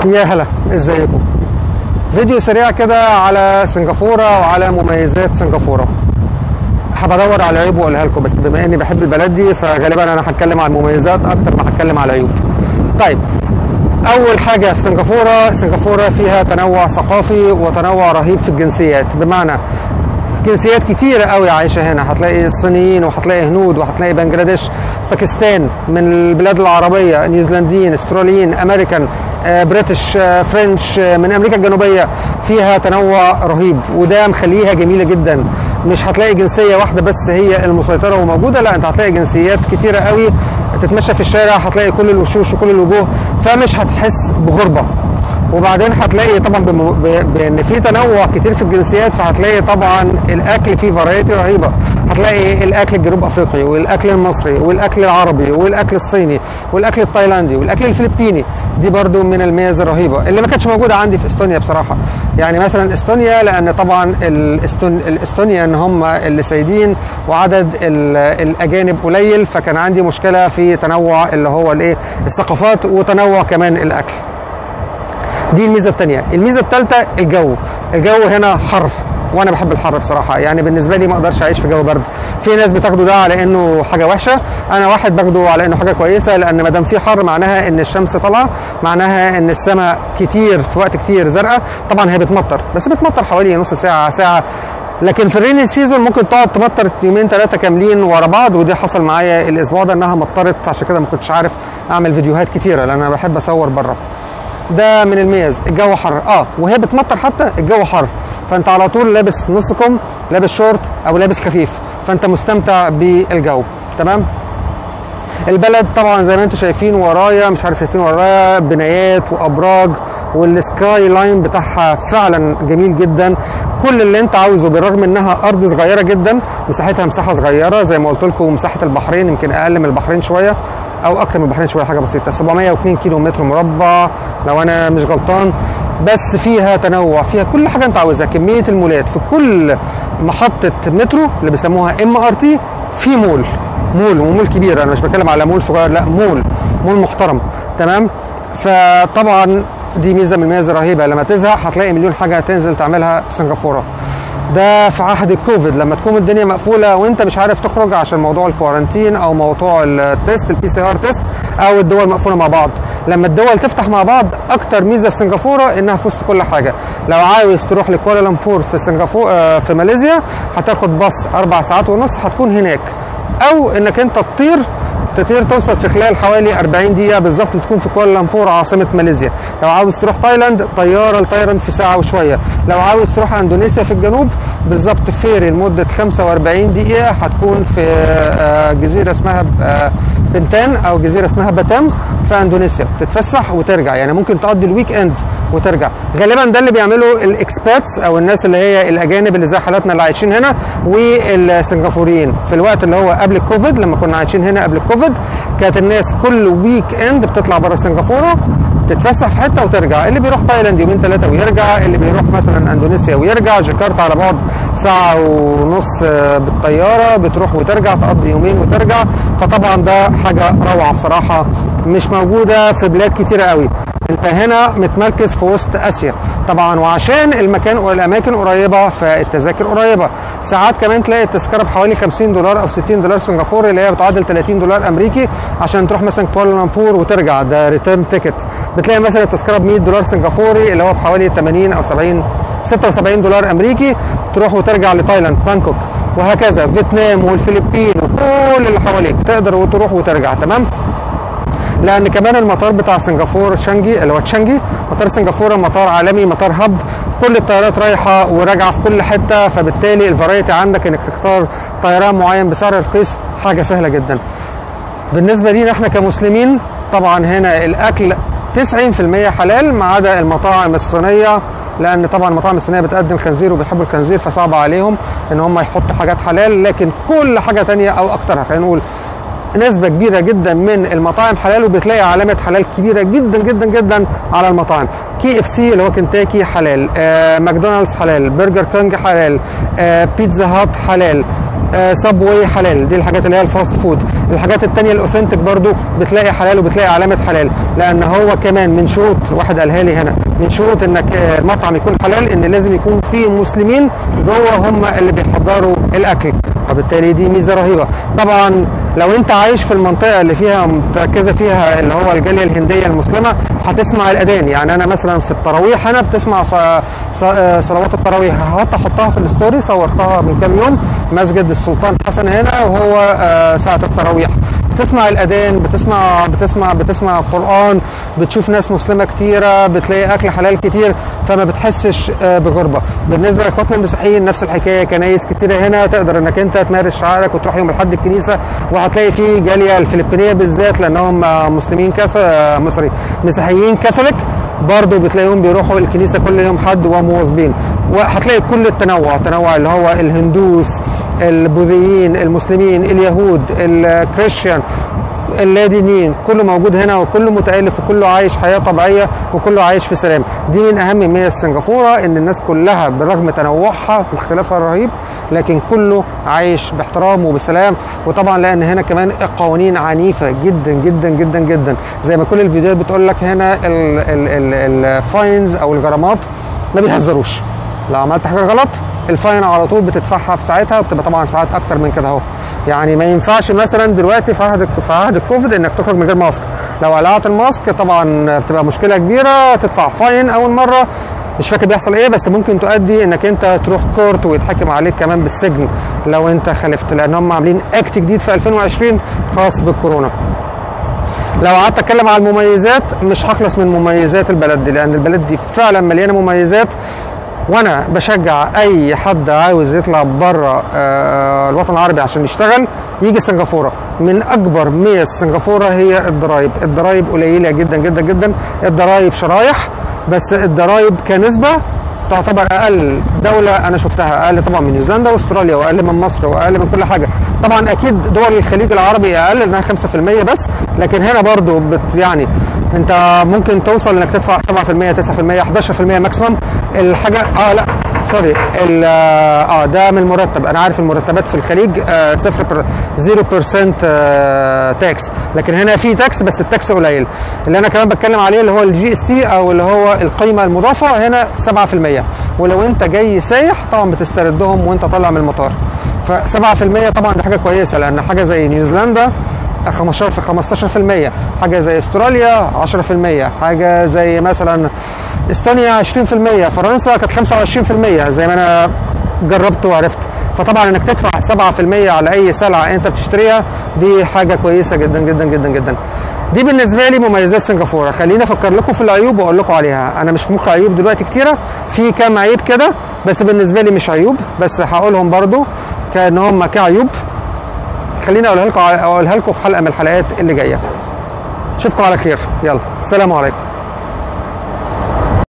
يا هلا ازيكم فيديو سريع كده على سنغافورة وعلى مميزات سنغافورة هبدور على العيوب واقولها لكم بس بما اني بحب البلد دي فغالبا انا هتكلم عن المميزات اكتر ما هتكلم على العيوب طيب اول حاجه في سنغافوره سنغافوره فيها تنوع ثقافي وتنوع رهيب في الجنسيات بمعنى جنسيات كتيرة قوي عايشة هنا هتلاقي الصينيين وهتلاقي هنود وهتلاقي بنجلاديش باكستان من البلاد العربية نيوزيلنديين استراليين امريكان آه، بريتش آه، فرنش آه، من امريكا الجنوبية فيها تنوع رهيب وده مخليها جميلة جدا مش هتلاقي جنسية واحدة بس هي المسيطرة وموجودة لا انت هتلاقي جنسيات كتيرة قوي تتمشى في الشارع هتلاقي كل الوشوش وكل الوجوه فمش هتحس بغربة وبعدين هتلاقي طبعا بم- ب- بان في تنوع كتير في الجنسيات فهتلاقي طبعا الاكل فيه فرايتي رهيبه هتلاقي الاكل الجنوب افريقي والاكل المصري والاكل العربي والاكل الصيني والاكل التايلاندي والاكل الفلبيني دي برضو من الميز الرهيبه اللي ما كانتش موجوده عندي في استونيا بصراحه يعني مثلا استونيا لان طبعا الاستون الاستونيا ان هم اللي سايدين وعدد ال- الاجانب قليل فكان عندي مشكله في تنوع اللي هو الايه الثقافات وتنوع كمان الاكل دي الميزه الثانيه الميزه الثالثه الجو الجو هنا حر وانا بحب الحر بصراحه يعني بالنسبه لي ما اقدرش اعيش في جو برد في ناس بتاخده ده على انه حاجه وحشه انا واحد باخده على انه حاجه كويسه لان ما دام في حر معناها ان الشمس طالعه معناها ان السماء كتير في وقت كتير زرقاء طبعا هي بتمطر بس بتمطر حوالي نص ساعه ساعه لكن في الريني سيزون ممكن تقعد تمطر يومين ثلاثه كاملين ورا بعض ودي حصل معايا الاسبوع ده انها مطرت عشان كده ما كنتش عارف اعمل فيديوهات كتيره لان انا بحب اصور بره ده من الميز الجو حر اه وهي بتمطر حتى الجو حر فانت على طول لابس نص كم لابس شورت او لابس خفيف فانت مستمتع بالجو تمام البلد طبعا زي ما انتم شايفين ورايا مش عارف شايفين ورايا بنايات وابراج والسكاي لاين بتاعها فعلا جميل جدا كل اللي انت عاوزه بالرغم انها ارض صغيره جدا مساحتها مساحه صغيره زي ما قلت لكم مساحه البحرين يمكن اقل من البحرين شويه او اكتر من البحرين شويه حاجه بسيطه 702 كيلو متر مربع لو انا مش غلطان بس فيها تنوع فيها كل حاجه انت عاوزها كميه المولات في كل محطه مترو اللي بيسموها ام ار تي في مول مول ومول كبير انا مش بتكلم على مول صغير لا مول مول محترم تمام فطبعا دي ميزه من الميزه الرهيبه لما تزهق هتلاقي مليون حاجه تنزل تعملها في سنغافوره ده في عهد الكوفيد لما تكون الدنيا مقفوله وانت مش عارف تخرج عشان موضوع الكوارنتين او موضوع التيست البي سي ار تيست او الدول مقفوله مع بعض لما الدول تفتح مع بعض اكتر ميزه في سنغافوره انها في وسط كل حاجه لو عاوز تروح لكوالالمبور في سنغافوره آه، في ماليزيا هتاخد باص اربع ساعات ونص هتكون هناك او انك انت تطير تطير توصل في خلال حوالي 40 دقيقة بالظبط تكون في كوالالمبور عاصمة ماليزيا لو عاوز تروح تايلاند طيارة لتايلاند في ساعة وشوية لو عاوز تروح اندونيسيا في الجنوب بالظبط فيري لمدة 45 دقيقة هتكون في آه، جزيرة اسمها آه، بنتان او جزيرة اسمها باتام في اندونيسيا تتفسح وترجع يعني ممكن تقضي الويك اند وترجع غالبا ده اللي بيعمله الاكسباتس او الناس اللي هي الاجانب اللي زي حالاتنا اللي عايشين هنا والسنغافوريين في الوقت اللي هو قبل الكوفيد لما كنا عايشين هنا قبل الكوفيد كانت الناس كل ويك اند بتطلع بره سنغافوره تتفسح في حته وترجع اللي بيروح تايلاند يومين ثلاثه ويرجع اللي بيروح مثلا اندونيسيا ويرجع جاكرتا على بعد ساعه ونص آه، بالطياره بتروح وترجع تقضي يومين وترجع فطبعا ده حاجه روعه بصراحه مش موجوده في بلاد كتيره قوي انت هنا متمركز في وسط اسيا طبعا وعشان المكان والاماكن قريبه فالتذاكر قريبه ساعات كمان تلاقي التذكره بحوالي 50 دولار او 60 دولار سنغافوري اللي هي بتعادل 30 دولار امريكي عشان تروح مثلا كوالالمبور وترجع ده ريتيرن تيكت بتلاقي مثلا التذكره ب 100 دولار سنغافوري اللي هو بحوالي 80 او 70 76 دولار امريكي تروح وترجع لتايلاند بانكوك وهكذا فيتنام والفلبين وكل اللي حواليك تقدر تروح وترجع تمام لان كمان المطار بتاع سنغافور شانجي اللي هو تشانجي مطار سنغافوره مطار عالمي مطار هب كل الطيارات رايحه وراجعه في كل حته فبالتالي الفرايتي عندك انك تختار طيران معين بسعر رخيص حاجه سهله جدا بالنسبه لينا احنا كمسلمين طبعا هنا الاكل 90% حلال ما عدا المطاعم الصينيه لان طبعا المطاعم الصينيه بتقدم خنزير وبيحبوا الخنزير فصعب عليهم ان هم يحطوا حاجات حلال لكن كل حاجه تانية او اكترها خلينا نقول نسبة كبيرة جدا من المطاعم حلال وبتلاقي علامة حلال كبيرة جدا جدا جدا على المطاعم كي اف سي اللي هو كنتاكي حلال آه ماكدونالدز حلال برجر كونج حلال آه بيتزا هات حلال سبوي حلال دي الحاجات اللي هي الفاست فود الحاجات التانية الاوثنتيك برضو بتلاقي حلال وبتلاقي علامه حلال لان هو كمان من شروط واحد قالها لي هنا من شروط انك آه، المطعم يكون حلال ان لازم يكون فيه مسلمين جوه هم اللي بيحضروا الاكل وبالتالي دي ميزه رهيبه طبعا لو انت عايش في المنطقه اللي فيها متركزه فيها اللي هو الجاليه الهنديه المسلمه هتسمع الاذان يعني انا مثلا في التراويح هنا بتسمع ص- ص- آه، صلوات التراويح هحط احطها في الستوري صورتها من كام يوم مسجد السلطان حسن هنا وهو آه، ساعه التراويح بتسمع الاذان بتسمع بتسمع بتسمع القران بتشوف ناس مسلمه كتيره بتلاقي اكل حلال كتير فما بتحسش آه، بغربه بالنسبه لاخواتنا المسيحيين نفس الحكايه كنايس كتيره هنا تقدر انك انت تمارس شعائرك وتروح يوم الاحد الكنيسه وهتلاقي في جاليه الفلبينيه بالذات لانهم آه، مسلمين كاف آه، مصري مسيحيين كاثوليك برضه بتلاقيهم بيروحوا الكنيسه كل يوم حد ومواظبين وهتلاقي كل التنوع التنوع اللي هو الهندوس البوذيين المسلمين اليهود الكريستيان اللادينيين كله موجود هنا وكله متالف وكله عايش حياه طبيعيه وكله عايش في سلام دي من اهم ميزه سنغافوره ان الناس كلها برغم تنوعها واختلافها الرهيب لكن كله عايش باحترام وبسلام وطبعا لان هنا كمان القوانين عنيفه جدا جدا جدا جدا زي ما كل الفيديوهات بتقول لك هنا الفاينز او الغرامات ما بيهزروش لو عملت حاجه غلط الفاين على طول بتدفعها في ساعتها وبتبقى طبعا ساعات اكتر من كده اهو يعني ما ينفعش مثلا دلوقتي في عهد في عهد الكوفيد انك تخرج من غير ماسك لو قلعت الماسك طبعا بتبقى مشكله كبيره تدفع فاين اول مره مش فاكر بيحصل ايه بس ممكن تؤدي انك انت تروح كورت ويتحكم عليك كمان بالسجن لو انت خالفت لان هم عاملين اكت جديد في 2020 خاص بالكورونا لو قعدت اتكلم على المميزات مش هخلص من مميزات البلد دي لان البلد دي فعلا مليانه مميزات وانا بشجع اي حد عاوز يطلع بره آه، الوطن العربي عشان يشتغل يجي سنغافوره من اكبر ميز سنغافوره هي الضرايب الضرايب قليله جدا جدا جدا الضرايب شرايح بس الضرايب كنسبه تعتبر اقل دوله انا شفتها اقل طبعا من نيوزيلندا واستراليا واقل من مصر واقل من كل حاجه طبعا اكيد دول الخليج العربي اقل لانها 5% بس لكن هنا برضو بت يعني انت ممكن توصل انك تدفع 7% 9% 11% ماكسيمم الحاجه اه لا سوري ال- اه ده من المرتب انا عارف المرتبات في الخليج آه صفر بر 0% آه تاكس لكن هنا في تاكس بس التاكس قليل اللي انا كمان بتكلم عليه اللي هو الجي اس تي او اللي هو القيمه المضافه هنا 7% ولو انت جاي سايح طبعا بتستردهم وانت طالع من المطار ف 7% طبعا دي حاجه كويسه لان حاجه زي نيوزيلندا 15 في 15% حاجه زي استراليا 10% حاجه زي مثلا استونيا 20% فرنسا كانت 25% زي ما انا جربت وعرفت فطبعا انك تدفع 7% على اي سلعه انت بتشتريها دي حاجه كويسه جدا جدا جدا جدا دي بالنسبه لي مميزات سنغافوره خليني افكر لكم في العيوب واقول لكم عليها انا مش في مخي عيوب دلوقتي كتيره في كام عيب كده بس بالنسبه لي مش عيوب بس هقولهم برضو كان هم كعيوب خليني اقولها لكم اقولها لكم في حلقه من الحلقات اللي جايه اشوفكم على خير يلا السلام عليكم